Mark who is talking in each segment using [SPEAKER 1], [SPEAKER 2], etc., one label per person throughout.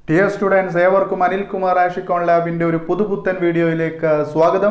[SPEAKER 1] dear students ഏവർക്കും അനിൽകുമാർ ആഷിക്കോൺ ലാബിന്റെ ഒരു പുതുപുത്തൻ വീഡിയോയിലേക്ക് സ്വാഗതം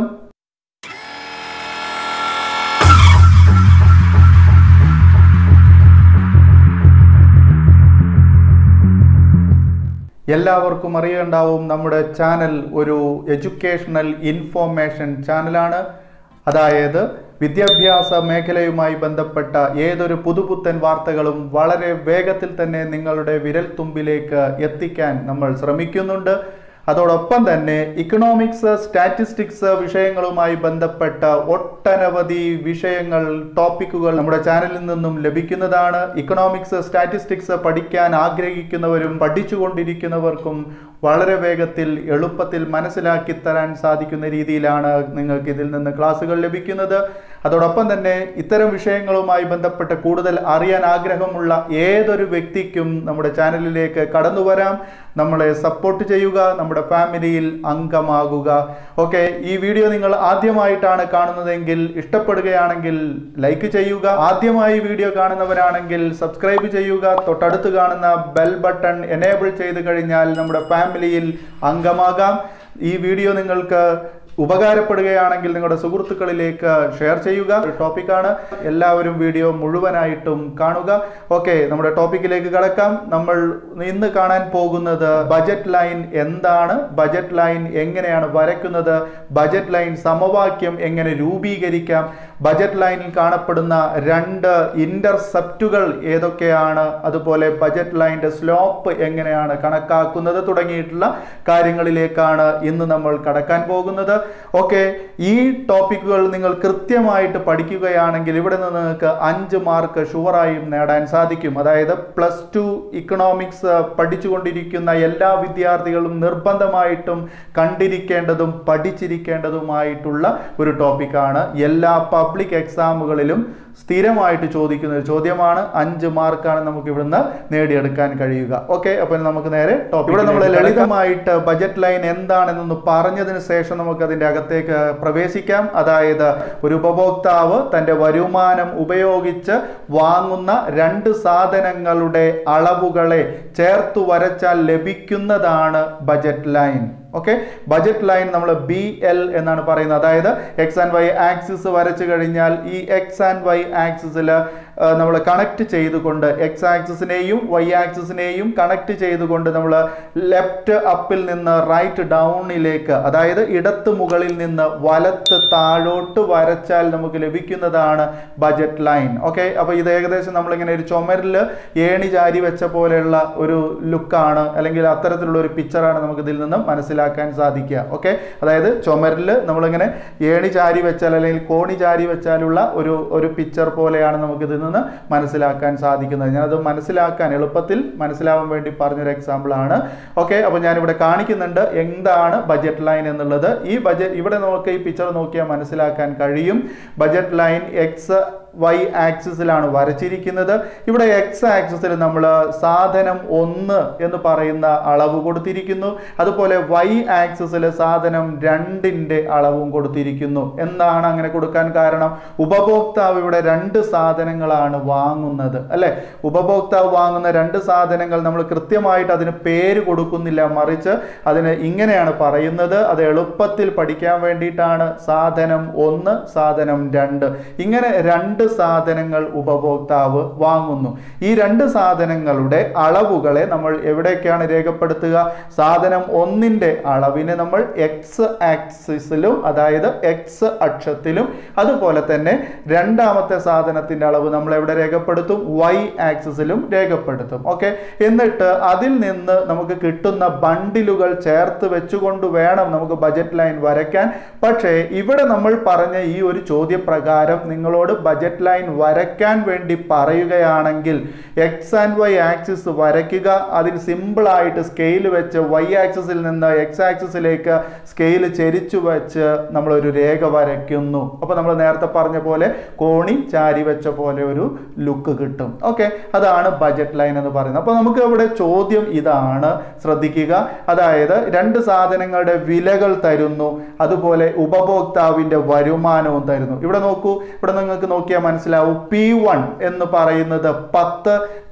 [SPEAKER 1] എല്ലാവർക്കും അറിയുണ്ടാവും നമ്മുടെ ചാനൽ ഒരു എഡ്യൂക്കേഷണൽ ഇൻഫോർമേഷൻ ചാനലാണ് അതായത് വിദ്യാഭ്യാസ മേഖലയുമായി ബന്ധപ്പെട്ട ഏതൊരു പുതുപുത്തൻ വാർത്തകളും വളരെ വേഗത്തിൽ തന്നെ നിങ്ങളുടെ വിരൽത്തുമ്പിലേക്ക് എത്തിക്കാൻ നമ്മൾ ശ്രമിക്കുന്നുണ്ട് അതോടൊപ്പം തന്നെ ഇക്കണോമിക്സ് സ്റ്റാറ്റിസ്റ്റിക്സ് വിഷയങ്ങളുമായി ബന്ധപ്പെട്ട ഒട്ടനവധി വിഷയങ്ങൾ ടോപ്പിക്കുകൾ നമ്മുടെ ചാനലിൽ നിന്നും ലഭിക്കുന്നതാണ് ഇക്കണോമിക്സ് സ്റ്റാറ്റിസ്റ്റിക്സ് പഠിക്കാൻ ആഗ്രഹിക്കുന്നവരും പഠിച്ചുകൊണ്ടിരിക്കുന്നവർക്കും വളരെ വേഗത്തിൽ എളുപ്പത്തിൽ മനസ്സിലാക്കി തരാൻ സാധിക്കുന്ന രീതിയിലാണ് നിങ്ങൾക്ക് ഇതിൽ നിന്ന് ക്ലാസ്സുകൾ ലഭിക്കുന്നത് അതോടൊപ്പം തന്നെ ഇത്തരം വിഷയങ്ങളുമായി ബന്ധപ്പെട്ട് കൂടുതൽ അറിയാൻ ആഗ്രഹമുള്ള ഏതൊരു വ്യക്തിക്കും നമ്മുടെ ചാനലിലേക്ക് കടന്നു വരാം നമ്മളെ സപ്പോർട്ട് ചെയ്യുക നമ്മുടെ ഫാമിലിയിൽ അംഗമാകുക ഓക്കെ ഈ വീഡിയോ നിങ്ങൾ ആദ്യമായിട്ടാണ് കാണുന്നതെങ്കിൽ ഇഷ്ടപ്പെടുകയാണെങ്കിൽ ലൈക്ക് ചെയ്യുക ആദ്യമായി വീഡിയോ കാണുന്നവരാണെങ്കിൽ സബ്സ്ക്രൈബ് ചെയ്യുക തൊട്ടടുത്ത് കാണുന്ന ബെൽ ബട്ടൺ എനേബിൾ ചെയ്ത് കഴിഞ്ഞാൽ നമ്മുടെ ഫാമിലിയിൽ അംഗമാകാം ഈ വീഡിയോ നിങ്ങൾക്ക് ഉപകാരപ്പെടുകയാണെങ്കിൽ നിങ്ങളുടെ സുഹൃത്തുക്കളിലേക്ക് ഷെയർ ചെയ്യുക ഒരു ടോപ്പിക്കാണ് എല്ലാവരും വീഡിയോ മുഴുവനായിട്ടും കാണുക ഓക്കെ നമ്മുടെ ടോപ്പിക്കിലേക്ക് കടക്കാം നമ്മൾ ഇന്ന് കാണാൻ പോകുന്നത് ബജറ്റ് ലൈൻ എന്താണ് ബജറ്റ് ലൈൻ എങ്ങനെയാണ് വരയ്ക്കുന്നത് ബജറ്റ് ലൈൻ സമവാക്യം എങ്ങനെ രൂപീകരിക്കാം ബജറ്റ് ലൈനിൽ കാണപ്പെടുന്ന രണ്ട് ഇന്റർസെപ്റ്റുകൾ ഏതൊക്കെയാണ് അതുപോലെ ബജറ്റ് ലൈൻ്റെ സ്ലോപ്പ് എങ്ങനെയാണ് കണക്കാക്കുന്നത് തുടങ്ങിയിട്ടുള്ള കാര്യങ്ങളിലേക്കാണ് ഇന്ന് നമ്മൾ കടക്കാൻ പോകുന്നത് ഓക്കെ ഈ ടോപ്പിക്കുകൾ നിങ്ങൾ കൃത്യമായിട്ട് പഠിക്കുകയാണെങ്കിൽ ഇവിടെ നിന്ന് നിങ്ങൾക്ക് അഞ്ച് മാർക്ക് ഷുവറായും നേടാൻ സാധിക്കും അതായത് പ്ലസ് ടു ഇക്കണോമിക്സ് പഠിച്ചുകൊണ്ടിരിക്കുന്ന എല്ലാ വിദ്യാർത്ഥികളും നിർബന്ധമായിട്ടും കണ്ടിരിക്കേണ്ടതും പഠിച്ചിരിക്കേണ്ടതുമായിട്ടുള്ള ഒരു ടോപ്പിക്കാണ് എല്ലാ പബ്ലിക് എക്സാമുകളിലും സ്ഥിരമായിട്ട് ചോദിക്കുന്ന ഒരു ചോദ്യമാണ് അഞ്ച് മാർക്കാണ് നമുക്ക് ഇവിടുന്ന് നേടിയെടുക്കാൻ കഴിയുക ഓക്കെ അപ്പോൾ നമുക്ക് നേരെ ടോപ്പിക് ഇവിടെ നമ്മൾ ലളിതമായിട്ട് ബജറ്റ് ലൈൻ എന്താണെന്നൊന്ന് പറഞ്ഞതിന് ശേഷം നമുക്ക് അതിൻ്റെ അകത്തേക്ക് പ്രവേശിക്കാം അതായത് ഒരു ഉപഭോക്താവ് തൻ്റെ വരുമാനം ഉപയോഗിച്ച് വാങ്ങുന്ന രണ്ട് സാധനങ്ങളുടെ അളവുകളെ ചേർത്തു വരച്ചാൽ ലഭിക്കുന്നതാണ് budget line okay budget line നമ്മൾ ബി എൽ എന്നാണ് പറയുന്നത് അതായത് എക്സ് ആൻഡ് വൈ ആക്സിസ് വരച്ചു കഴിഞ്ഞാൽ ഈ എക്സ് ആൻഡ് വൈ ആക്സിസിൽ നമ്മൾ കണക്ട് ചെയ്തുകൊണ്ട് എക്സ് ആക്സിസിനെയും വൈ ആക്സിസിനെയും കണക്ട് ചെയ്തുകൊണ്ട് നമ്മൾ ലെഫ്റ്റ് അപ്പിൽ നിന്ന് റൈറ്റ് ഡൗണിലേക്ക് അതായത് ഇടത്ത് മുകളിൽ നിന്ന് വലത്ത് താഴോട്ട് വരച്ചാൽ നമുക്ക് ലഭിക്കുന്നതാണ് ബജറ്റ് ലൈൻ ഓക്കെ അപ്പോൾ ഇത് ഏകദേശം നമ്മളിങ്ങനെ ഒരു ചുമരിൽ ഏണി ചാരി വെച്ച പോലെയുള്ള ഒരു ലുക്കാണ് അല്ലെങ്കിൽ അത്തരത്തിലുള്ള ഒരു പിക്ചറാണ് നമുക്ക് ഇതിൽ നിന്നും മനസ്സിലാക്കാൻ സാധിക്കുക ഓക്കെ അതായത് ചുമരിൽ നമ്മളിങ്ങനെ ഏണി ചാരി വെച്ചാൽ അല്ലെങ്കിൽ കോണി ചാരി വെച്ചാലുള്ള ഒരു ഒരു പിക്ചർ പോലെയാണ് നമുക്ക് ഇതിൽ നിന്ന് മനസ്സിലാക്കാൻ സാധിക്കുന്നത് ഞാനത് മനസ്സിലാക്കാൻ എളുപ്പത്തിൽ മനസ്സിലാവാൻ വേണ്ടി പറഞ്ഞൊരു എക്സാമ്പിൾ ആണ് ഓക്കെ അപ്പോൾ ഞാനിവിടെ കാണിക്കുന്നുണ്ട് എന്താണ് ബജറ്റ് ലൈൻ എന്നുള്ളത് ഈ ബജറ്റ് ഇവിടെ നമുക്ക് ഈ പിക്ചർ നോക്കിയാൽ മനസ്സിലാക്കാൻ കഴിയും ബജറ്റ് ലൈൻ എക്സ് വൈ ആക്സിസിലാണ് വരച്ചിരിക്കുന്നത് ഇവിടെ എക്സ് ആക്സിസിൽ നമ്മൾ സാധനം ഒന്ന് എന്ന് പറയുന്ന അളവ് കൊടുത്തിരിക്കുന്നു അതുപോലെ വൈ ആക്സിസിൽ സാധനം രണ്ടിൻ്റെ അളവും കൊടുത്തിരിക്കുന്നു എന്താണ് അങ്ങനെ കൊടുക്കാൻ കാരണം ഉപഭോക്താവ് ഇവിടെ രണ്ട് സാധനങ്ങളാണ് വാങ്ങുന്നത് അല്ലെ ഉപഭോക്താവ് വാങ്ങുന്ന രണ്ട് സാധനങ്ങൾ നമ്മൾ കൃത്യമായിട്ട് അതിന് പേര് കൊടുക്കുന്നില്ല മറിച്ച് അതിന് ഇങ്ങനെയാണ് പറയുന്നത് അത് എളുപ്പത്തിൽ പഠിക്കാൻ വേണ്ടിയിട്ടാണ് സാധനം ഒന്ന് സാധനം രണ്ട് ഇങ്ങനെ രണ്ട് സാധനങ്ങൾ ഉപഭോക്താവ് വാങ്ങുന്നു ഈ രണ്ട് സാധനങ്ങളുടെ അളവുകളെ നമ്മൾ എവിടേക്കാണ് രേഖപ്പെടുത്തുക സാധനം ഒന്നിൻ്റെ അളവിനെ നമ്മൾ എക്സ് ആക്സിസിലും അതായത് എക്സ് അക്ഷത്തിലും അതുപോലെ തന്നെ രണ്ടാമത്തെ സാധനത്തിൻ്റെ അളവ് നമ്മൾ എവിടെ രേഖപ്പെടുത്തും വൈ ആക്സിസിലും രേഖപ്പെടുത്തും ഓക്കെ എന്നിട്ട് അതിൽ നിന്ന് നമുക്ക് കിട്ടുന്ന ബണ്ടിലുകൾ ചേർത്ത് വെച്ചുകൊണ്ട് വേണം നമുക്ക് ബജറ്റ് ലൈൻ വരയ്ക്കാൻ പക്ഷേ ഇവിടെ നമ്മൾ പറഞ്ഞ ഈ ഒരു ചോദ്യപ്രകാരം നിങ്ങളോട് ബജറ്റ് ലൈൻ വരയ്ക്കാൻ വേണ്ടി പറയുകയാണെങ്കിൽ എക്സ് ആൻഡ് വൈ ആക്സിസ് വരയ്ക്കുക അതിന് സിമ്പിളായിട്ട് സ്കെയിൽ വെച്ച് വൈ ആക്സിസിൽ നിന്ന് എക്സ് ആക്സിസിലേക്ക് സ്കെയിൽ ചെരിച്ചു വെച്ച് നമ്മളൊരു രേഖ വരയ്ക്കുന്നു അപ്പോൾ നമ്മൾ നേരത്തെ പറഞ്ഞ പോലെ കോണി ചാരി വെച്ച പോലെ ഒരു ലുക്ക് കിട്ടും ഓക്കെ അതാണ് ബജറ്റ് ലൈൻ എന്ന് പറയുന്നത് അപ്പോൾ നമുക്ക് ഇവിടെ ചോദ്യം ഇതാണ് ശ്രദ്ധിക്കുക അതായത് രണ്ട് സാധനങ്ങളുടെ വിലകൾ തരുന്നു അതുപോലെ ഉപഭോക്താവിൻ്റെ വരുമാനവും തരുന്നു ഇവിടെ നോക്കൂ ഇവിടെ നിങ്ങൾക്ക് നോക്കിയാൽ മനസ്സിലാവും പി വൺ എന്ന് പറയുന്നത് പത്ത്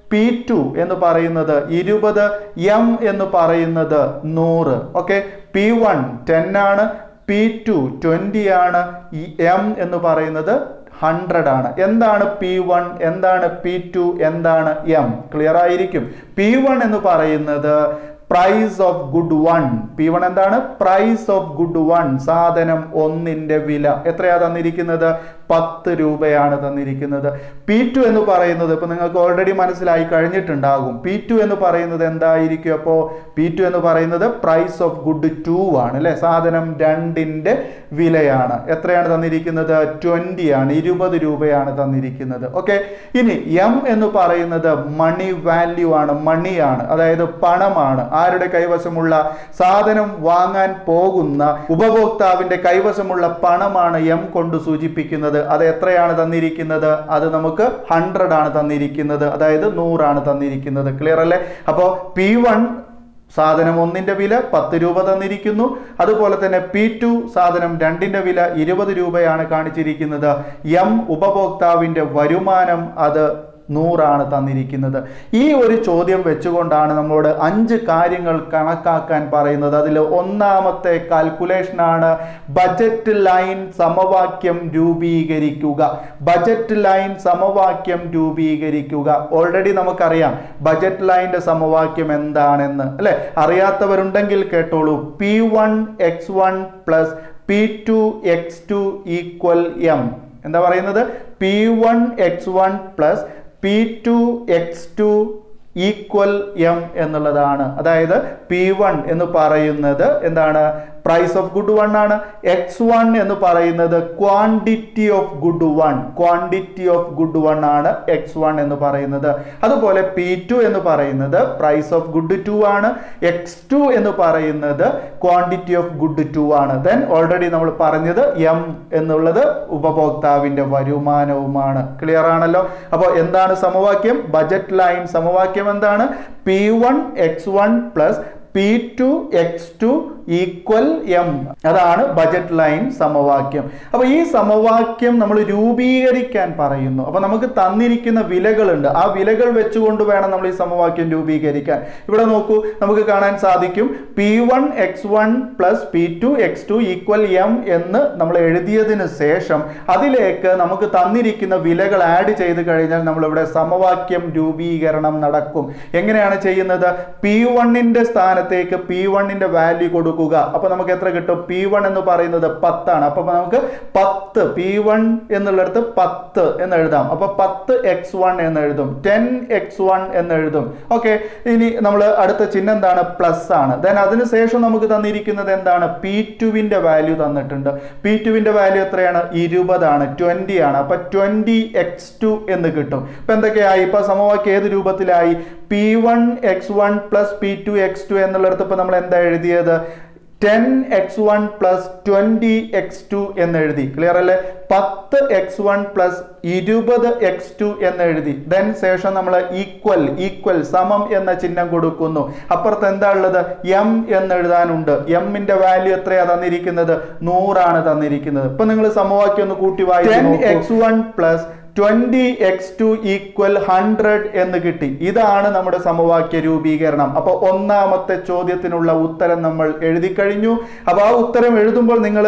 [SPEAKER 1] പി ടു എന്ന് പറയുന്നത് ഇരുപത് എം എന്ന് പറയുന്നത് നൂറ് ഓക്കെ പി വൺ ടെൻ ആണ് പി ടു ട്വൻറ്റി ആണ് ഈ എം എന്ന് പറയുന്നത് ഹൺഡ്രഡ് ആണ് എന്താണ് പി വൺ എന്താണ് പി ടു എന്താണ് എം ക്ലിയർ ആയിരിക്കും പി വൺ എന്ന് പറയുന്നത് price of good one P one എന്താണ് പ്രൈസ് ഓഫ് ഗുഡ് വൺ സാധനം ഒന്നിന്റെ വില എത്രയാ തന്നിരിക്കുന്നത് പത്ത് രൂപയാണ് തന്നിരിക്കുന്നത് പി ടു എന്ന് പറയുന്നത് ഇപ്പൊ നിങ്ങൾക്ക് ഓൾറെഡി മനസ്സിലായി കഴിഞ്ഞിട്ടുണ്ടാകും പി ടു എന്ന് പറയുന്നത് എന്തായിരിക്കും അപ്പോൾ പി ടു എന്ന് പറയുന്നത് പ്രൈസ് ഓഫ് ഗുഡ് ടു ആണ് അല്ലെ സാധനം രണ്ടിന്റെ വിലയാണ് എത്രയാണ് തന്നിരിക്കുന്നത് ട്വന്റി ആണ് ഇരുപത് രൂപയാണ് തന്നിരിക്കുന്നത് ഓക്കെ ഇനി എം എന്ന് പറയുന്നത് മണി വാല്യൂ ആണ് മണിയാണ് അതായത് പണമാണ് ആരുടെ കൈവശമുള്ള സാധനം വാങ്ങാൻ പോകുന്ന ഉപഭോക്താവിന്റെ കൈവശമുള്ള പണമാണ് എം കൊണ്ട് സൂചിപ്പിക്കുന്നത് അത് എത്രയാണ് തന്നിരിക്കുന്നത് അത് നമുക്ക് ഹൺഡ്രഡ് ആണ് തന്നിരിക്കുന്നത് അതായത് നൂറാണ് തന്നിരിക്കുന്നത് ക്ലിയർ അല്ലേ അപ്പോൾ പി വൺ സാധനം ഒന്നിന്റെ വില പത്ത് രൂപ തന്നിരിക്കുന്നു അതുപോലെ തന്നെ പി ടു സാധനം രണ്ടിന്റെ വില ഇരുപത് രൂപയാണ് കാണിച്ചിരിക്കുന്നത് എം ഉപഭോക്താവിന്റെ വരുമാനം അത് നൂറാണ് തന്നിരിക്കുന്നത് ഈ ഒരു ചോദ്യം വെച്ചുകൊണ്ടാണ് നമ്മളോട് അഞ്ച് കാര്യങ്ങൾ കണക്കാക്കാൻ പറയുന്നത് അതിൽ ഒന്നാമത്തെ കാൽക്കുലേഷൻ ആണ് ബജറ്റ് ലൈൻ സമവാക്യം രൂപീകരിക്കുക ബജറ്റ് ലൈൻ സമവാക്യം രൂപീകരിക്കുക ഓൾറെഡി നമുക്കറിയാം ബജറ്റ് ലൈൻ്റെ സമവാക്യം എന്താണെന്ന് അല്ലെ അറിയാത്തവരുണ്ടെങ്കിൽ കേട്ടോളൂ P one X one plus P two X two equal M എന്താ പറയുന്നത് P one X one plus P two X two equal M എന്നുള്ളതാണ് അതായത് പി വൺ എന്ന് പറയുന്നത് എന്താണ് പ്രൈസ് ഓഫ് ഗുഡ് വൺ ആണ് എക്സ് വൺ എന്ന് പറയുന്നത് quantity of good one quantity of good one ആണ് എക്സ് വൺ എന്ന് പറയുന്നത് അതുപോലെ പി ടു എന്ന് പറയുന്നത് പ്രൈസ് ഓഫ് ഗുഡ് ടു ആണ് എക്സ് ടു എന്ന് പറയുന്നത് ക്വാണ്ടിറ്റി ഓഫ് ഗുഡ് ടു ആണ് ദെൻ ഓൾറെഡി നമ്മൾ പറഞ്ഞത് എം എന്നുള്ളത് ഉപഭോക്താവിന്റെ വരുമാനവുമാണ് ക്ലിയർ ആണല്ലോ അപ്പോൾ എന്താണ് സമവാക്യം ബജറ്റ് ലൈൻ സമവാക്യം എന്താണ് P one X one plus P two X two equal M അതാണ് ബജറ്റ് ലൈൻ സമവാക്യം അപ്പൊ ഈ സമവാക്യം നമ്മൾ രൂപീകരിക്കാൻ പറയുന്നു അപ്പൊ നമുക്ക് തന്നിരിക്കുന്ന വിലകളുണ്ട് ആ വിലകൾ വെച്ചുകൊണ്ട് വേണം നമ്മൾ ഈ സമവാക്യം രൂപീകരിക്കാൻ ഇവിടെ നോക്കൂ നമുക്ക് കാണാൻ സാധിക്കും P one X one plus P two X two equal M എന്ന് നമ്മൾ എഴുതിയതിന് ശേഷം അതിലേക്ക് നമുക്ക് തന്നിരിക്കുന്ന വിലകൾ ആഡ് ചെയ്ത് കഴിഞ്ഞാൽ നമ്മളിവിടെ സമവാക്യം രൂപീകരണം നടക്കും എങ്ങനെയാണ് ചെയ്യുന്നത് പി വണ്ണിന്റെ സ്ഥാനത്തേക്ക് പി വണ്ണിന്റെ വാല്യൂ കൊടുക്കുക അപ്പൊ നമുക്ക് എത്ര കിട്ടും പി വൺ എന്ന് പറയുന്നത് പത്താണ് അപ്പൊ നമുക്ക് പത്ത് പി വൺ എന്നുള്ളിടത്ത് പത്ത് എന്ന് എഴുതാം അപ്പൊ പത്ത് എക്സ് വൺ എന്ന് എഴുതും ടെൻ എക്സ് വൺ എന്ന് എഴുതും ഓക്കെ ഇനി നമ്മൾ അടുത്ത ചിഹ്നം എന്താണ് പ്ലസ് ആണ് ദെൻ അതിനുശേഷം നമുക്ക് തന്നിരിക്കുന്നത് എന്താണ് പി ടുവിന്റെ വാല്യൂ തന്നിട്ടുണ്ട് പി ടുവിന്റെ വാല്യൂ എത്രയാണ് ഇരുപതാണ് ട്വന്റി ആണ് അപ്പൊ ട്വന്റി എക്സ് ടു എന്ന് കിട്ടും ഇപ്പൊ എന്തൊക്കെയായി ഇപ്പൊ സമവാക്യം ഏത് രൂപത്തിലായി P one X one plus P two X two എന്നുള്ളിടത്ത് ഇപ്പൊ നമ്മൾ എന്താ എഴുതിയത് ten X one plus twenty X two എന്ന് എഴുതി ക്ലിയർ അല്ലേ പത്ത് എക്സ് വൺ പ്ലസ് ഇരുപത് എക്സ് ടു എന്ന് എഴുതി ദെൻ ശേഷം നമ്മൾ ഈക്വൽ ഈക്വൽ സമം എന്ന ചിഹ്നം കൊടുക്കുന്നു അപ്പുറത്ത് എന്താ ഉള്ളത് എം എന്ന് എഴുതാനുണ്ട് എമ്മിന്റെ വാല്യൂ എത്രയാ തന്നിരിക്കുന്നത് നൂറാണ് തന്നിരിക്കുന്നത് ഇപ്പൊ നിങ്ങൾ സമവാക്യം ഒന്ന് കൂട്ടി വായിച്ചു X one plus twenty X two equal hundred എന്ന് കിട്ടി ഇതാണ് നമ്മുടെ സമവാക്യ രൂപീകരണം അപ്പൊ ഒന്നാമത്തെ ചോദ്യത്തിനുള്ള ഉത്തരം നമ്മൾ എഴുതി കഴിഞ്ഞു അപ്പൊ ആ ഉത്തരം എഴുതുമ്പോൾ നിങ്ങൾ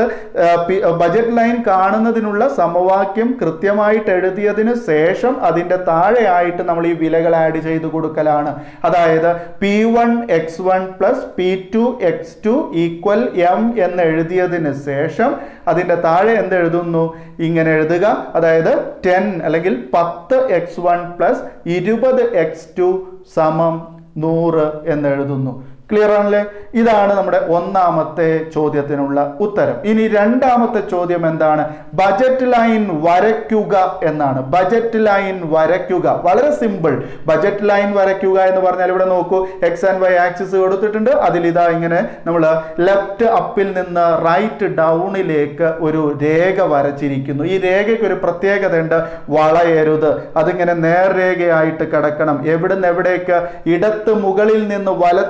[SPEAKER 1] ബജറ്റ് ലൈൻ കാണുന്നതിനുള്ള സമവാക്യം കൃത്യമായിട്ട് എഴുതിയതിനു ശേഷം അതിന്റെ താഴെയായിട്ട് നമ്മൾ ഈ വിലകൾ ആഡ് ചെയ്ത് കൊടുക്കലാണ് അതായത് P one X one plus P two X two equal M എന്ന് എഴുതിയതിന് ശേഷം അതിന്റെ താഴെ എന്ത് എഴുതുന്നു ഇങ്ങനെ എഴുതുക അതായത് ടെൻ അല്ലെങ്കിൽ പത്ത് എക്സ് വൺ പ്ലസ് ഇരുപത് എക്സ് ടു സമം നൂറ് എന്ന് എഴുതുന്നു ക്ലിയർ ആണല്ലേ ഇതാണ് നമ്മുടെ ഒന്നാമത്തെ ചോദ്യത്തിനുള്ള ഉത്തരം ഇനി രണ്ടാമത്തെ ചോദ്യം എന്താണ് ബജറ്റ് ലൈൻ വരയ്ക്കുക എന്നാണ് ബജറ്റ് ലൈൻ വരയ്ക്കുക വളരെ സിമ്പിൾ ബജറ്റ് ലൈൻ വരയ്ക്കുക എന്ന് പറഞ്ഞാൽ ഇവിടെ നോക്കൂ എക്സ് ആൻഡ് വൈ ആക്സിസ് കൊടുത്തിട്ടുണ്ട് അതിൽ ഇതാ ഇങ്ങനെ നമ്മൾ ലെഫ്റ്റ് അപ്പിൽ നിന്ന് റൈറ്റ് ഡൗണിലേക്ക് ഒരു രേഖ വരച്ചിരിക്കുന്നു ഈ രേഖയ്ക്ക് ഒരു പ്രത്യേകത ഉണ്ട് വളയരുത് അതിങ്ങനെ നേർരേഖയായിട്ട് കിടക്കണം എവിടുന്ന് എവിടേക്ക് ഇടത്ത് മുകളിൽ നിന്ന് വലത്ത് താഴെ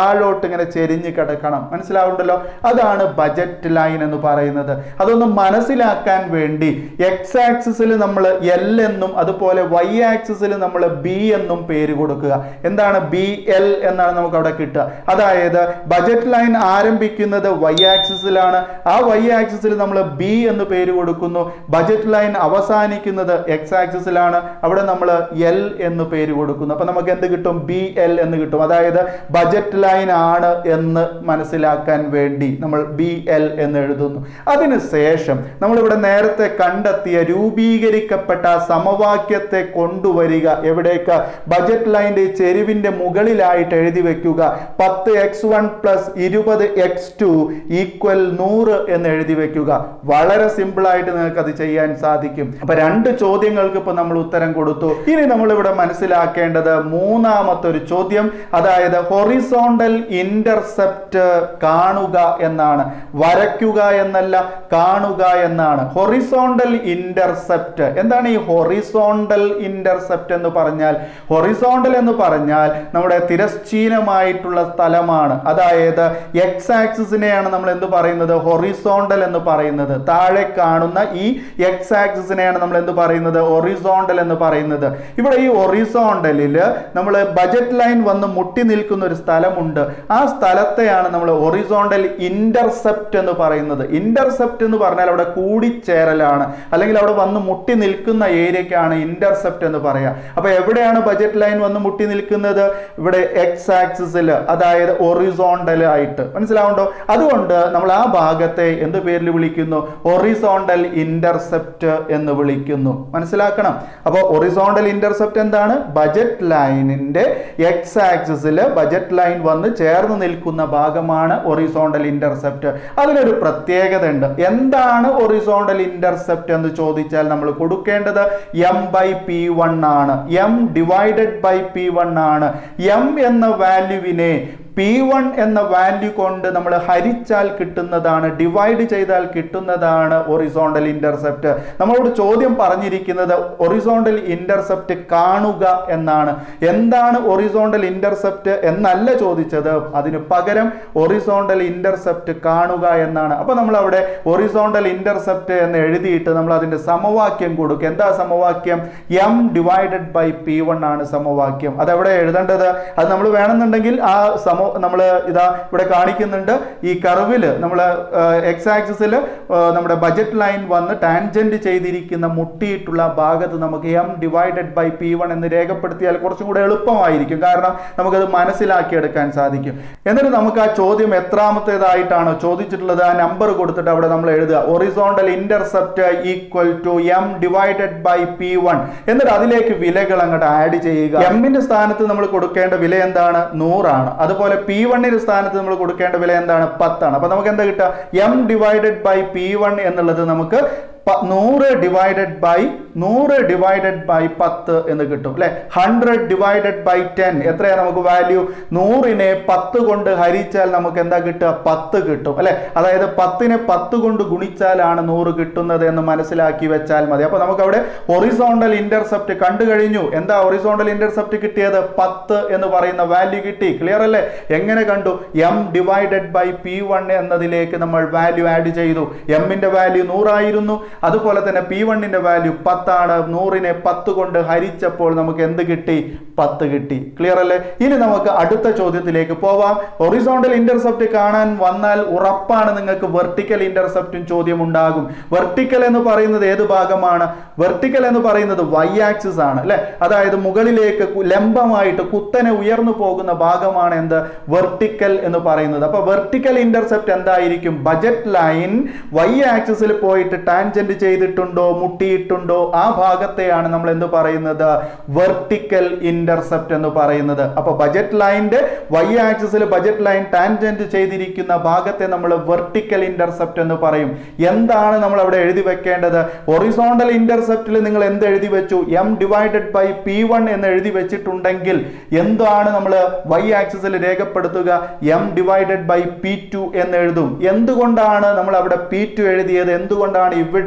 [SPEAKER 1] താഴോട്ട് ഇങ്ങനെ ചെരിഞ്ഞ് കിടക്കണം മനസ്സിലാവുണ്ടല്ലോ അതാണ് ബജറ്റ് ലൈൻ എന്ന് പറയുന്നത് അതൊന്ന് മനസ്സിലാക്കാൻ വേണ്ടി എക്സ് ആക്സിസിൽ നമ്മൾ എൽ എന്നും അതുപോലെ വൈ ആക്സിസിൽ നമ്മൾ ബി എന്നും പേര് കൊടുക്കുക എന്താണ് ബി എൽ എന്നാണ് നമുക്ക് അവിടെ കിട്ടുക അതായത് ബജറ്റ് ലൈൻ ആരംഭിക്കുന്നത് വൈ ആക്സിസിലാണ് ആ വൈ ആക്സിസിൽ നമ്മൾ ബി എന്ന് പേര് കൊടുക്കുന്നു ബജറ്റ് ലൈൻ അവസാനിക്കുന്നത് എക്സ് ആക്സിസിലാണ് അവിടെ നമ്മൾ എൽ എന്ന് പേര് കൊടുക്കുന്നു അപ്പൊ നമുക്ക് എന്ത് കിട്ടും ബി എൽ എന്ന് കിട്ടും അതായത് ബജറ്റ് ലൈൻ ആണ് എന്ന് മനസ്സിലാക്കാൻ വേണ്ടി നമ്മൾ ബി എൽ എന്ന് എഴുതുന്നു അതിനുശേഷം നമ്മളിവിടെ നേരത്തെ കണ്ടെത്തിയ രൂപീകരിക്കപ്പെട്ട സമവാക്യത്തെ കൊണ്ടുവരിക എവിടേക്ക് ബജറ്റ് ലൈൻ്റെ ചെരുവിന്റെ മുകളിലായിട്ട് എഴുതി വെക്കുക പത്ത് എക്സ് വൺ പ്ലസ് ഇരുപത് എക്സ് ടു ഈക്വൽ നൂറ് എന്ന് എഴുതി വെക്കുക വളരെ സിമ്പിൾ ആയിട്ട് നിങ്ങൾക്ക് അത് ചെയ്യാൻ സാധിക്കും അപ്പൊ രണ്ട് ചോദ്യങ്ങൾക്ക് ഇപ്പൊ നമ്മൾ ഉത്തരം കൊടുത്തു ഇനി നമ്മൾ ഇവിടെ മനസ്സിലാക്കേണ്ടത് മൂന്നാമത്തെ ഒരു ചോദ്യം അതായത് ഹൊറിസോണ്ടൽ ഇന്റർസെപ്റ്റ് കാണുക എന്നാണ് വരയ്ക്കുക എന്നല്ല കാണുക എന്നാണ് ഹൊറിസോണ്ടൽ ഇന്റർസെപ്റ്റ് എന്താണ് ഈ ഹൊറിസോണ്ടൽ ഇന്റർസെപ്റ്റ് എന്ന് പറഞ്ഞാൽ ഹൊറിസോണ്ടൽ എന്ന് പറഞ്ഞാൽ നമ്മുടെ തിരശ്ചീനമായിട്ടുള്ള സ്ഥലമാണ് അതായത് എക്സ് ആക്സിസിനെയാണ് നമ്മൾ എന്ത് പറയുന്നത് ഹൊറിസോണ്ടൽ എന്ന് പറയുന്നത് താഴെ കാണുന്ന ഈ എക്സ് ആക്സിസിനെയാണ് നമ്മൾ എന്ത് പറയുന്നത് ഒറിസോണ്ടൽ എന്ന് പറയുന്നത് ഇവിടെ ഈ ഒറിസോണ്ടലിൽ നമ്മൾ ബജറ്റ് ലൈൻ വന്ന് മുട്ടി നിൽക്കുന്ന ഒരു സ്ഥലമുണ്ട് ആ സ്ഥലത്തെയാണ് നമ്മൾ ഒറിസോണ്ടൽ ഇന്റർസെപ്റ്റ് എന്ന് പറയുന്നത് ഇന്റർസെപ്റ്റ് എന്ന് പറഞ്ഞാൽ അവിടെ കൂടിച്ചേരലാണ് അല്ലെങ്കിൽ അവിടെ വന്ന് മുട്ടി നിൽക്കുന്ന ഏരിയക്കാണ് ഇന്റർസെപ്റ്റ് എന്ന് പറയാം അപ്പൊ എവിടെയാണ് ബജറ്റ് ലൈൻ വന്ന് മുട്ടി നിൽക്കുന്നത് ഇവിടെ എക്സ് ആക്സിസിൽ അതായത് ഒറിസോണ്ടൽ ആയിട്ട് മനസ്സിലാവുണ്ടോ അതുകൊണ്ട് നമ്മൾ ആ ഭാഗത്തെ എന്ത് പേരിൽ വിളിക്കുന്നു ഒറിസോണ്ടൽ ഇന്റർസെപ്റ്റ് എന്ന് വിളിക്കുന്നു മനസ്സിലാക്കണം അപ്പോൾ ഒറിസോണ്ടൽ ഇന്റർസെപ്റ്റ് എന്താണ് ബജറ്റ് ലൈനിന്റെ എക്സ് ആക്സിസിൽ ബജറ്റ് ലൈൻ വന്ന് ചേർന്ന് നിൽക്കുന്ന ഭാഗമാണ് ഒറിസോണ്ടൽ ഇന്റർസെപ്റ്റ് അതിനൊരു പ്രത്യേകത ഉണ്ട് എന്താണ് ഒറിസോണ്ടൽ ഇന്റർസെപ്റ്റ് എന്ന് ചോദിച്ചാൽ നമ്മൾ കൊടുക്കേണ്ടത് എം ബൈ പി വൺ ആണ് M divided by P one ആണ് എം എന്ന വാല്യൂവിനെ പി വൺ എന്ന വാല്യൂ കൊണ്ട് നമ്മൾ ഹരിച്ചാൽ കിട്ടുന്നതാണ് ഡിവൈഡ് ചെയ്താൽ കിട്ടുന്നതാണ് ഒറിസോണ്ടൽ ഇന്റർസെപ്റ്റ് നമ്മളോട് ചോദ്യം പറഞ്ഞിരിക്കുന്നത് ഒറിസോണ്ടൽ ഇന്റർസെപ്റ്റ് കാണുക എന്നാണ് എന്താണ് ഒറിസോണ്ടൽ ഇന്റർസെപ്റ്റ് എന്നല്ല ചോദിച്ചത് അതിന് പകരം ഒറിസോണ്ടൽ ഇന്റർസെപ്റ്റ് കാണുക എന്നാണ് അപ്പൊ നമ്മൾ അവിടെ ഒറിസോണ്ടൽ ഇന്റർസെപ്റ്റ് എന്ന് എഴുതിയിട്ട് നമ്മൾ അതിന്റെ സമവാക്യം കൊടുക്കുക എന്താ സമവാക്യം M divided by P one ആണ് സമവാക്യം അതെവിടെ എഴുതേണ്ടത് അത് നമ്മൾ വേണമെന്നുണ്ടെങ്കിൽ ആ സമ നമ്മൾ ഇതാ ഇവിടെ കാണിക്കുന്നുണ്ട് ഈ കർവിൽ നമ്മൾ എക്സ് ആക്സിസിൽ നമ്മുടെ ബജറ്റ് ലൈൻ വന്ന് ടാൻജന്റ് ചെയ്തിരിക്കുന്ന മുട്ടിയിട്ടുള്ള ഭാഗത്ത് നമുക്ക് M divided by P one എന്ന് രേഖപ്പെടുത്തിയാൽ കുറച്ചും കൂടെ എളുപ്പമായിരിക്കും കാരണം നമുക്കത് മനസ്സിലാക്കിയെടുക്കാൻ സാധിക്കും എന്നിട്ട് നമുക്ക് ആ ചോദ്യം എത്രാമത്തേതായിട്ടാണോ ചോദിച്ചിട്ടുള്ളത് ആ നമ്പർ കൊടുത്തിട്ട് അവിടെ നമ്മൾ എഴുതുക horizontal intercept equal to M divided by P one എന്നിട്ട് അതിലേക്ക് വിലകൾ അങ്ങോട്ട് ആഡ് ചെയ്യുക എമ്മിന്റെ സ്ഥാനത്ത് നമ്മൾ കൊടുക്കേണ്ട വില എന്താണ് നൂറാണ് അതുപോലെ പി വണ്ണിന്റെ സ്ഥാനത്ത് നമ്മൾ കൊടുക്കേണ്ട വില എന്താണ് പത്താണ് അപ്പൊ നമുക്ക് എന്താ കിട്ടുക M divided by P one എന്നുള്ളത് നമുക്ക് പ- നൂറ് ഡിവൈഡഡ് ബൈ നൂറ് ഡിവൈഡഡ് ബൈ പത്ത് എന്ന് കിട്ടും അല്ലെ ഹൺഡ്രഡ് ഡിവൈഡഡ് ബൈ ടെൻ എത്രയാ നമുക്ക് വാല്യൂ നൂറിനെ പത്ത് കൊണ്ട് ഹരിച്ചാൽ നമുക്ക് എന്താ കിട്ടുക പത്ത് കിട്ടും അല്ലെ അതായത് പത്തിനെ പത്ത് കൊണ്ട് ഗുണിച്ചാലാണ് നൂറ് കിട്ടുന്നത് എന്ന് മനസ്സിലാക്കി വെച്ചാൽ മതി അപ്പൊ നമുക്ക് അവിടെ ഒറിസോണ്ടൽ ഇന്റർസെപ്റ്റ് കണ്ടു കഴിഞ്ഞു എന്താ ഒറിസോണ്ടൽ ഇന്റർസെപ്റ്റ് കിട്ടിയത് പത്ത് എന്ന് പറയുന്ന വാല്യൂ കിട്ടി ക്ലിയർ അല്ലേ എങ്ങനെ കണ്ടു M divided by P one എന്നതിലേക്ക് നമ്മൾ വാല്യൂ ആഡ് ചെയ്തു എമ്മിന്റെ വാല്യൂ നൂറായിരുന്നു അതുപോലെ തന്നെ പി വണ്ണിന്റെ വാല്യൂ പത്താണ് നൂറിനെ പത്ത് കൊണ്ട് ഹരിച്ചപ്പോൾ നമുക്ക് എന്ത് കിട്ടി പത്ത് കിട്ടി ക്ലിയർ അല്ലേ ഇനി നമുക്ക് അടുത്ത ചോദ്യത്തിലേക്ക് പോവാം ഒറിസോണ്ടൽ ഇന്റർസെപ്റ്റ് കാണാൻ വന്നാൽ ഉറപ്പാണ് നിങ്ങൾക്ക് വെർട്ടിക്കൽ ഇന്റർസെപ്റ്റും ചോദ്യം ഉണ്ടാകും വെർട്ടിക്കൽ എന്ന് പറയുന്നത് ഏത് ഭാഗമാണ് വെർട്ടിക്കൽ എന്ന് പറയുന്നത് വൈ ആക്സിസ് ആണ് അല്ലെ അതായത് മുകളിലേക്ക് കു- ലംബമായിട്ട് കുത്തനെ ഉയർന്നു പോകുന്ന ഭാഗമാണ് എന്ത് വെർട്ടിക്കൽ എന്ന് പറയുന്നത് അപ്പൊ വെർട്ടിക്കൽ ഇന്റർസെപ്റ്റ് എന്തായിരിക്കും ബജറ്റ് ലൈൻ വൈ ആക്സിസിൽ പോയിട്ട് ടാൻജന്റ് ചെയ്തിട്ടുണ്ടോ മുട്ടിയിട്ടുണ്ടോ ആ ഭാഗത്തെയാണ് നമ്മൾ എന്ത് പറയുന്നത് വെർട്ടിക്കൽ ഇന്റർസെപ്റ്റ് എന്ന് പറയുന്നത് അപ്പൊ ബജറ്റ് ലൈനിന്റെ വൈ ആക്സിസിൽ ബജറ്റ് ലൈൻ ടാൻജന്റ് ചെയ്തിരിക്കുന്ന ഭാഗത്തെ നമ്മൾ വെർട്ടിക്കൽ ഇന്റർസെപ്റ്റ് എന്ന് പറയും എന്താണ് നമ്മൾ അവിടെ എഴുതി വെക്കേണ്ടത് ഒറിസോണ്ടൽ ഇന്റർസെപ്റ്റിൽ നിങ്ങൾ എന്ത് എഴുതി വെച്ചു M divided by P one എന്ന് എഴുതി വെച്ചിട്ടുണ്ടെങ്കിൽ എന്താണ് നമ്മൾ വൈ ആക്സിസിൽ രേഖപ്പെടുത്തുക M divided by P two എന്ന് എഴുതും എന്തുകൊണ്ടാണ് നമ്മൾ അവിടെ പി ടു എഴുതിയത് എന്തുകൊണ്ടാണ് ഇവിടെ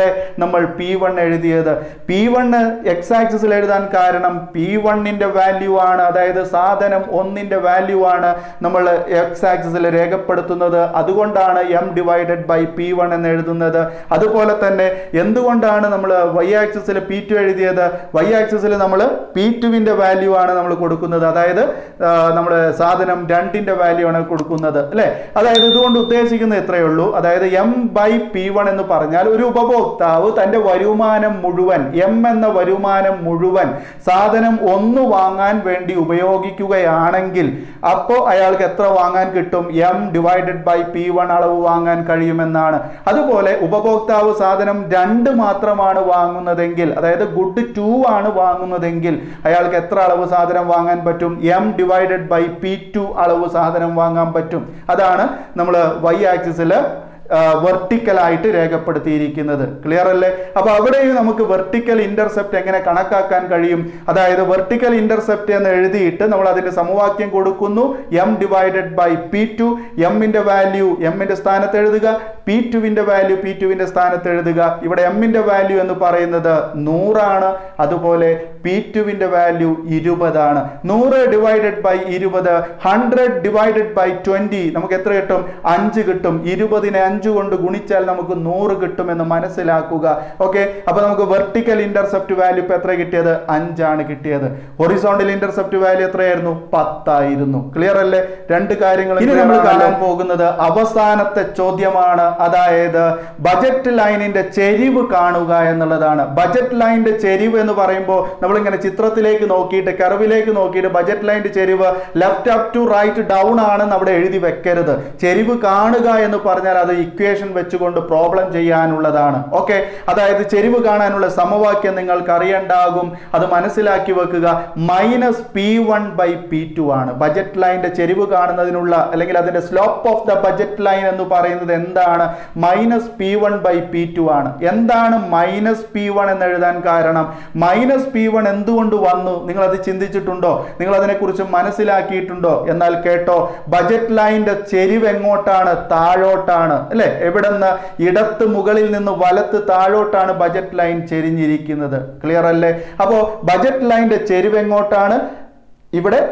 [SPEAKER 1] ഇവിടെ നമ്മൾ പി വൺ എഴുതിയത് പി വണ് എക്സ് ആക്സിസിൽ എഴുതാൻ കാരണം പി വണ്ണിന്റെ വാല്യൂ ആണ് അതായത് സാധനം ഒന്നിന്റെ വാല്യൂ ആണ് നമ്മൾ എക്സ് ആക്സിസിൽ രേഖപ്പെടുത്തുന്നത് അതുകൊണ്ടാണ് M divided by P one എന്ന് എഴുതുന്നത് അതുപോലെ തന്നെ എന്തുകൊണ്ടാണ് നമ്മൾ വൈ ആക്സിസിൽ പി ടു എഴുതിയത് വൈ ആക്സിസിൽ നമ്മൾ പി ടുവിന്റെ വാല്യൂ ആണ് നമ്മൾ കൊടുക്കുന്നത് അതായത് നമ്മൾ സാധനം രണ്ടിന്റെ വാല്യൂ ആണ് കൊടുക്കുന്നത് അല്ലെ അതായത് ഇതുകൊണ്ട് ഉദ്ദേശിക്കുന്നത് ഇത്രയേ ഉള്ളൂ അതായത് എം ബൈ പി വൺ എന്ന് പറഞ്ഞാൽ ഒരു ഉപഭോക്താവ് തന്റെ വരുമാനം മുഴുവൻ എം എന്ന വരുമാനം മുഴുവൻ സാധനം ഒന്ന് വാങ്ങാൻ വേണ്ടി ഉപയോഗിക്കുകയാണെങ്കിൽ അപ്പോൾ അയാൾക്ക് എത്ര വാങ്ങാൻ കിട്ടും M divided by P one അളവ് വാങ്ങാൻ കഴിയുമെന്നാണ് അതുപോലെ ഉപഭോക്താവ് സാധനം രണ്ട് മാത്രമാണ് വാങ്ങുന്നതെങ്കിൽ അതായത് ഗുഡ് ടു ആണ് വാങ്ങുന്നതെങ്കിൽ അയാൾക്ക് എത്ര അളവ് സാധനം വാങ്ങാൻ പറ്റും M divided by P two അളവ് സാധനം വാങ്ങാൻ പറ്റും അതാണ് നമ്മൾ വൈ ആക്സിസിൽ വെർട്ടിക്കൽ ആയിട്ട് രേഖപ്പെടുത്തിയിരിക്കുന്നത് ക്ലിയർ അല്ലേ അപ്പൊ അവിടെയും നമുക്ക് വെർട്ടിക്കൽ ഇന്റർസെപ്റ്റ് എങ്ങനെ കണക്കാക്കാൻ കഴിയും അതായത് വെർട്ടിക്കൽ ഇന്റർസെപ്റ്റ് എന്ന് എഴുതിയിട്ട് നമ്മൾ അതിന്റെ സമവാക്യം കൊടുക്കുന്നു M divided by P two എമ്മിന്റെ വാല്യൂ എമ്മിന്റെ സ്ഥാനത്ത് എഴുതുക പി ടുവിന്റെ വാല്യൂ പി ടുവിന്റെ സ്ഥാനത്ത് എഴുതുക ഇവിടെ എമ്മിന്റെ വാല്യൂ എന്ന് പറയുന്നത് നൂറാണ് അതുപോലെ പി ടുവിന്റെ വാല്യൂ ഇരുപതാണ് നൂറ് ഡിവൈഡഡ് ബൈ ഇരുപത് ഹൺഡ്രഡ് ഡിവൈഡഡ് ബൈ ട്വന്റി നമുക്ക് എത്ര കിട്ടും അഞ്ച് കിട്ടും ഇരുപതിനെ അഞ്ച് കൊണ്ട് ഗുണിച്ചാൽ നമുക്ക് നൂറ് കിട്ടുമെന്ന് മനസ്സിലാക്കുക ഓക്കെ അപ്പൊ നമുക്ക് വെർട്ടിക്കൽ ഇന്റർസെപ്റ്റ് വാല്യൂ ഇപ്പൊ എത്ര കിട്ടിയത് അഞ്ചാണ് കിട്ടിയത് ഹൊറിസോണ്ടൽ ഇന്റർസെപ്റ്റ് വാല്യൂ എത്രയായിരുന്നു പത്തായിരുന്നു ക്ലിയർ അല്ലേ രണ്ട് കാര്യങ്ങൾ ഇനി നമ്മൾ കാണാൻ പോകുന്നത് അവസാനത്തെ ചോദ്യമാണ് അതായത് ബജറ്റ് ലൈനിന്റെ ചെരിവ് കാണുക എന്നുള്ളതാണ് ബജറ്റ് ലൈനിന്റെ ചെരിവ് എന്ന് പറയുമ്പോൾ നമ്മളിങ്ങനെ ചിത്രത്തിലേക്ക് നോക്കിയിട്ട് കർവിലേക്ക് നോക്കിയിട്ട് ബജറ്റ് ലൈനിന്റെ ചെരിവ് left up to right down ആണെന്ന് അവിടെ എഴുതി വെക്കരുത് ചെരിവ് കാണുക എന്ന് പറഞ്ഞാൽ അത് ഇക്വേഷൻ വെച്ചുകൊണ്ട് പ്രോബ്ലം ചെയ്യാനുള്ളതാണ് ഓക്കെ അതായത് ചെരിവ് കാണാനുള്ള സമവാക്യം നിങ്ങൾക്ക് അറിയണ്ടാകും അത് മനസ്സിലാക്കി വെക്കുക minus P one by P two ആണ് ബജറ്റ് ലൈനിന്റെ ചെരിവ് കാണുന്നതിനുള്ള അല്ലെങ്കിൽ അതിന്റെ slope of the budget line എന്ന് പറയുന്നത് എന്താണ് minus P one by P two ആണ് എന്താണ് മൈനസ് പി വൺ എന്ന് എഴുതാൻ കാരണം മൈനസ് പി വൺ എന്തുകൊണ്ട് വന്നു നിങ്ങൾ അത് ചിന്തിച്ചിട്ടുണ്ടോ നിങ്ങൾ അതിനെക്കുറിച്ച് മനസ്സിലാക്കിയിട്ടുണ്ടോ എന്നാൽ കേട്ടോ ബജറ്റ് ലൈനിന്റെ ചെരിവ് എങ്ങോട്ടാണ് താഴോട്ടാണ് അല്ലെ എവിടെന്ന് ഇടത്ത് മുകളിൽ നിന്ന് വലത്ത് താഴോട്ടാണ് ബജറ്റ് ലൈൻ ചെരിഞ്ഞിരിക്കുന്നത് ക്ലിയർ അല്ലേ അപ്പോ ബജറ്റ് ലൈനിന്റെ ചെരിവ് എങ്ങോട്ടാണ് ഇവിടെ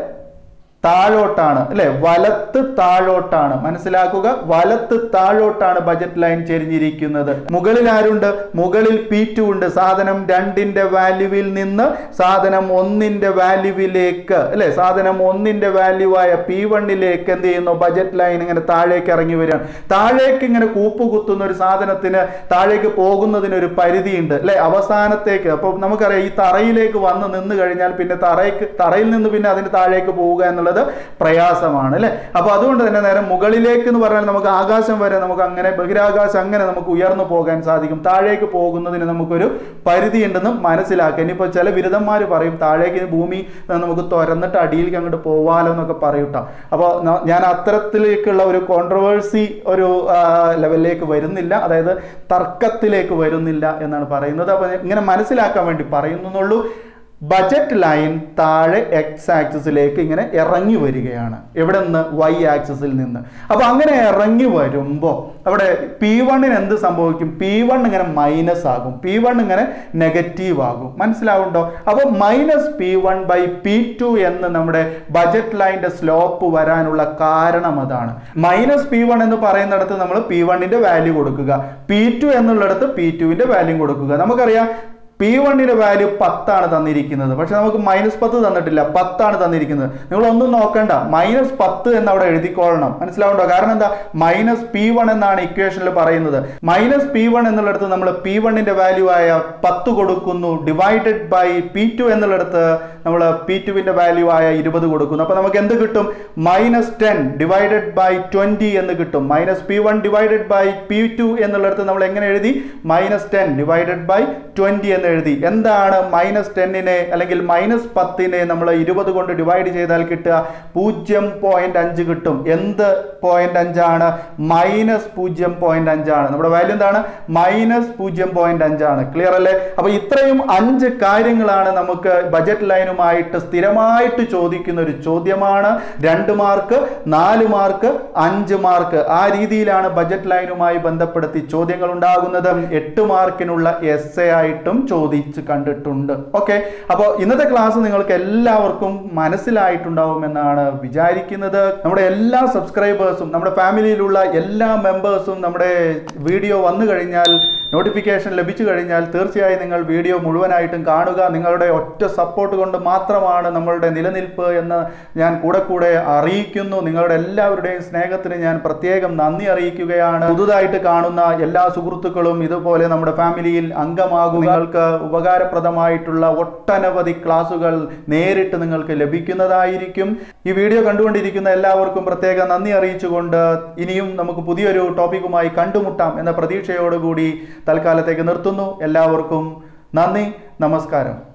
[SPEAKER 1] താഴോട്ടാണ് അല്ലെ വലത്ത് താഴോട്ടാണ് മനസ്സിലാക്കുക വലത്ത് താഴോട്ടാണ് ബജറ്റ് ലൈൻ ചെരിഞ്ഞിരിക്കുന്നത് മുകളിൽ ആരുണ്ട് മുകളിൽ പി ടു ഉണ്ട് സാധനം രണ്ടിന്റെ വാല്യൂവിൽ നിന്ന് സാധനം ഒന്നിന്റെ വാല്യൂവിലേക്ക് അല്ലെ സാധനം ഒന്നിന്റെ വാല്യൂ ആയ പി വണ്ണിലേക്ക് എന്ത് ചെയ്യുന്നു ബജറ്റ് ലൈൻ ഇങ്ങനെ താഴേക്ക് ഇറങ്ങി വരികയാണ് താഴേക്ക് ഇങ്ങനെ കൂപ്പ് കുത്തുന്ന ഒരു സാധനത്തിന് താഴേക്ക് പോകുന്നതിന് ഒരു പരിധിയുണ്ട് അല്ലെ അവസാനത്തേക്ക് അപ്പൊ നമുക്കറിയാം ഈ തറയിലേക്ക് വന്ന് നിന്ന് കഴിഞ്ഞാൽ പിന്നെ തറയ്ക്ക് തറയിൽ നിന്ന് പിന്നെ അതിന് താഴേക്ക് പോവുക എന്നുള്ളത് പ്രയാസമാണ് അല്ലെ അപ്പൊ അതുകൊണ്ട് തന്നെ നേരെ മുകളിലേക്ക് എന്ന് പറഞ്ഞാൽ നമുക്ക് ആകാശം വരെ നമുക്ക് അങ്ങനെ ബഹിരാകാശം അങ്ങനെ നമുക്ക് ഉയർന്നു പോകാൻ സാധിക്കും താഴേക്ക് പോകുന്നതിന് നമുക്കൊരു പരിധി ഉണ്ടെന്ന് മനസ്സിലാക്കുക ഇനിയിപ്പോൾ ചില ബിരുദന്മാർ പറയും താഴേക്ക് ഭൂമി നമുക്ക് തുരന്നിട്ട് അടിയിലേക്ക് അങ്ങോട്ട് പോവാലോ എന്നൊക്കെ പറയും കേട്ടോ അപ്പോൾ ഞാൻ അത്തരത്തിലേക്കുള്ള ഒരു കോൺട്രവേഴ്സി ഒരു ആ, ലെവലിലേക്ക് വരുന്നില്ല അതായത് തർക്കത്തിലേക്ക് വരുന്നില്ല എന്നാണ് പറയുന്നത് അപ്പോൾ ഇങ്ങനെ മനസ്സിലാക്കാൻ വേണ്ടി പറയുന്നുള്ളൂ ബജറ്റ് ലൈൻ താഴെ എക്സ് ആക്സിസിലേക്ക് ഇങ്ങനെ ഇറങ്ങി വരികയാണ് എവിടെ നിന്ന് വൈ ആക്സിസിൽ നിന്ന് അപ്പൊ അങ്ങനെ ഇറങ്ങി വരുമ്പോൾ അവിടെ പി വണ്ണിന് എന്ത് സംഭവിക്കും പി വൺ ഇങ്ങനെ മൈനസ് ആകും പി വൺ ഇങ്ങനെ നെഗറ്റീവ് ആകും മനസ്സിലാവുണ്ടോ അപ്പൊ minus P one by P two എന്ന് നമ്മുടെ ബജറ്റ് ലൈനിന്റെ സ്ലോപ്പ് വരാനുള്ള കാരണം അതാണ് മൈനസ് പി വൺ എന്ന് പറയുന്നിടത്ത് നമ്മൾ പി വണ്ണിന്റെ വാല്യൂ കൊടുക്കുക പി ടു എന്നുള്ളിടത്ത് പി ടുവിന്റെ വാല്യൂ കൊടുക്കുക നമുക്കറിയാം പി വണ്ണിന്റെ വാല്യൂ പത്താണ് തന്നിരിക്കുന്നത് പക്ഷെ നമുക്ക് മൈനസ് പത്ത് തന്നിട്ടില്ല പത്താണ് തന്നിരിക്കുന്നത് നിങ്ങൾ ഒന്നും നോക്കണ്ട മൈനസ് പത്ത് എന്ന് അവിടെ എഴുതിക്കൊള്ളണം മനസ്സിലാവുണ്ടോ കാരണം എന്താ മൈനസ് പി വൺ എന്നാണ് ഇക്വേഷനിൽ പറയുന്നത് മൈനസ് പി വൺ എന്നുള്ളിടത്ത് നമ്മൾ പി വണ്ണിന്റെ വാല്യൂ ആയ പത്ത് കൊടുക്കുന്നു ഡിവൈഡഡ് ബൈ പി ടു എന്നുള്ളിടത്ത് നമ്മൾ പി ടുവിന്റെ വാല്യൂ ആയ ഇരുപത് കൊടുക്കുന്നു അപ്പൊ നമുക്ക് എന്ത് കിട്ടും minus ten divided by twenty എന്ന് കിട്ടും minus P one divided by P two എന്നുള്ളിടത്ത് നമ്മൾ എങ്ങനെ എഴുതി minus ten divided by twenty എന്ന് എഴുതി എന്താണ് മൈനസ് ടെന്നിനെ അല്ലെങ്കിൽ മൈനസ് പത്തിനെ നമ്മൾ ഇരുപത് കൊണ്ട് ഡിവൈഡ് ചെയ്താൽ കിട്ടുക പൂജ്യം പോയിന്റ് അഞ്ച് കിട്ടും എന്ത് പോയിന്റ് അഞ്ചാണ് മൈനസ് പൂജ്യം പോയിന്റ് അഞ്ചാണ് നമ്മുടെ വാല്യൂ എന്താണ് മൈനസ് പൂജ്യം പോയിന്റ് അഞ്ചാണ് ക്ലിയർ അല്ലേ അപ്പൊ ഇത്രയും അഞ്ച് കാര്യങ്ങളാണ് നമുക്ക് ബജറ്റ് ലൈനുമായിട്ട് സ്ഥിരമായിട്ട് ചോദിക്കുന്ന ഒരു ചോദ്യമാണ് രണ്ട് മാർക്ക് നാല് മാർക്ക് അഞ്ച് മാർക്ക് ആ രീതിയിലാണ് ബജറ്റ് ലൈനുമായി ബന്ധപ്പെടുത്തി ചോദ്യങ്ങൾ ഉണ്ടാകുന്നത് എട്ട് മാർക്കിനുള്ള എസ് എ ആയിട്ടും ചോദിച്ച് കണ്ടിട്ടുണ്ട് ഓക്കെ അപ്പോൾ ഇന്നത്തെ ക്ലാസ് നിങ്ങൾക്ക് എല്ലാവർക്കും മനസ്സിലായിട്ടുണ്ടാവുമെന്നാണ് വിചാരിക്കുന്നത് നമ്മുടെ എല്ലാ സബ്സ്ക്രൈബേഴ്സും നമ്മുടെ ഫാമിലിയിലുള്ള എല്ലാ മെമ്പേഴ്സും നമ്മുടെ വീഡിയോ വന്നു കഴിഞ്ഞാൽ നോട്ടിഫിക്കേഷൻ ലഭിച്ചു കഴിഞ്ഞാൽ തീർച്ചയായും നിങ്ങൾ വീഡിയോ മുഴുവനായിട്ടും കാണുക നിങ്ങളുടെ ഒറ്റ സപ്പോർട്ട് കൊണ്ട് മാത്രമാണ് നമ്മളുടെ നിലനിൽപ്പ് എന്ന് ഞാൻ കൂടെ കൂടെ അറിയിക്കുന്നു നിങ്ങളുടെ എല്ലാവരുടെയും സ്നേഹത്തിന് ഞാൻ പ്രത്യേകം നന്ദി അറിയിക്കുകയാണ് പുതുതായിട്ട് കാണുന്ന എല്ലാ സുഹൃത്തുക്കളും ഇതുപോലെ നമ്മുടെ ഫാമിലിയിൽ അംഗമാകും നിങ്ങൾക്ക് ഉപകാരപ്രദമായിട്ടുള്ള ഒട്ടനവധി ക്ലാസുകൾ നേരിട്ട് നിങ്ങൾക്ക് ലഭിക്കുന്നതായിരിക്കും ഈ വീഡിയോ കണ്ടുകൊണ്ടിരിക്കുന്ന എല്ലാവർക്കും പ്രത്യേക നന്ദി അറിയിച്ചുകൊണ്ട് ഇനിയും നമുക്ക് പുതിയൊരു ടോപ്പിക്കുമായി കണ്ടുമുട്ടാം എന്ന പ്രതീക്ഷയോടുകൂടി തൽക്കാലത്തേക്ക് നിർത്തുന്നു എല്ലാവർക്കും നന്ദി നമസ്കാരം